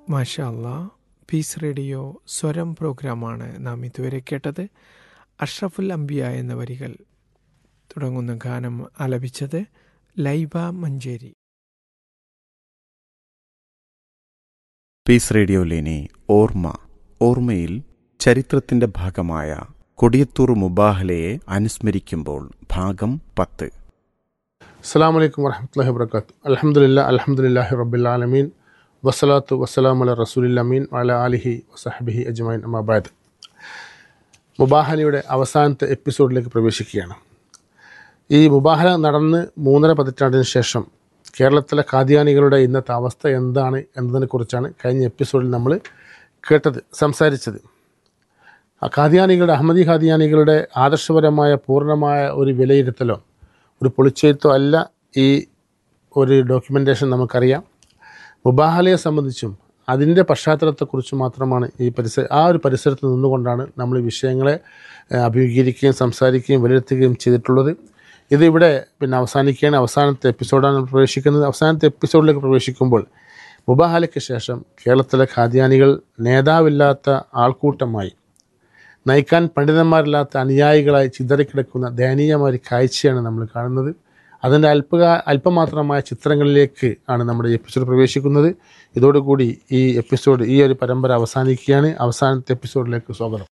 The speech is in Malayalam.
മാഷാ അല്ലാ പീസ് റേഡിയോ സ്വരം പ്രോഗ്രാമാണ് നാം ഇതുവരെ കേട്ടത് അഷ്റഫുൽ അംബിയ എന്ന വരികൾ തുടങ്ങുന്ന ഗാനം ആലപിച്ചത് ലൈബ മഞ്ചേരി പീസ് റേഡിയോയിലിനി ഓർമ്മ ഓർമ്മയിൽ ചരിത്രത്തിന്റെ ഭാഗമായ കൊടിയത്തൂർ മുബാഹലയെ അനുസ്മരിക്കുമ്പോൾ ഭാഗം പത്ത് അസ്സാം വലൈക്കും വരഹമുല്ലാ വർക്കാത്തു അലഹമുല്ല അലഹമുല്ലാഹി റബ്ബുലാലമീൻ വസ്സലാത്തു വസ്സലാം അല റസൂലില്ലമീൻ അല അലിഹി വസഹബിഹി അജ്മൈൻ അമാബാദ് മുബാഹലയുടെ അവസാനത്തെ എപ്പിസോഡിലേക്ക് പ്രവേശിക്കുകയാണ് ഈ മുബാഹല നടന്ന് മൂന്നര പതിറ്റാണ്ടിന് ശേഷം കേരളത്തിലെ കാദ്യാനികളുടെ ഇന്നത്തെ അവസ്ഥ എന്താണ് എന്നതിനെക്കുറിച്ചാണ് കഴിഞ്ഞ എപ്പിസോഡിൽ നമ്മൾ കേട്ടത് സംസാരിച്ചത് ആ കാദ്യാനികളുടെ അഹമ്മദി കാദ്യാനികളുടെ ആദർശപരമായ പൂർണ്ണമായ ഒരു വിലയിരുത്തലോ ഒരു പൊളിച്ചെഴുത്തോ അല്ല ഈ ഒരു ഡോക്യുമെൻറ്റേഷൻ നമുക്കറിയാം മുബാഹലയെ സംബന്ധിച്ചും അതിൻ്റെ പശ്ചാത്തലത്തെക്കുറിച്ച് മാത്രമാണ് ഈ പരിസര ആ ഒരു പരിസരത്ത് നിന്നുകൊണ്ടാണ് നമ്മൾ ഈ വിഷയങ്ങളെ ഏഹ്, അഭിമുഖീകരിക്കുകയും സംസാരിക്കുകയും വിലയിരുത്തുകയും ചെയ്തിട്ടുള്ളത് ഇതിവിടെ പിന്നെ അവസാനിക്കുകയാണ് അവസാനത്തെ എപ്പിസോഡാണ് നമ്മൾ പ്രവേശിക്കുന്നത് അവസാനത്തെ എപ്പിസോഡിലേക്ക് പ്രവേശിക്കുമ്പോൾ മുബാഹലയ്ക്ക് ശേഷം കേരളത്തിലെ ഖാദ്യാനികൾ നേതാവില്ലാത്ത ആൾക്കൂട്ടമായി നയിക്കാൻ പണ്ഡിതന്മാരില്ലാത്ത അനുയായികളായി ചിതറിക്കിടക്കുന്ന ദയനീയമായ ഒരു കാഴ്ചയാണ് നമ്മൾ കാണുന്നത് അതിൻ്റെ അല്പ അല്പമാത്രമായ ചിത്രങ്ങളിലേക്ക് ആണ് നമ്മുടെ ഈ എപ്പിസോഡ് പ്രവേശിക്കുന്നത് ഇതോടുകൂടി ഈ എപ്പിസോഡ് ഈ ഒരു പരമ്പര അവസാനിക്കുകയാണ് അവസാനത്തെ എപ്പിസോഡിലേക്ക് സ്വാഗതം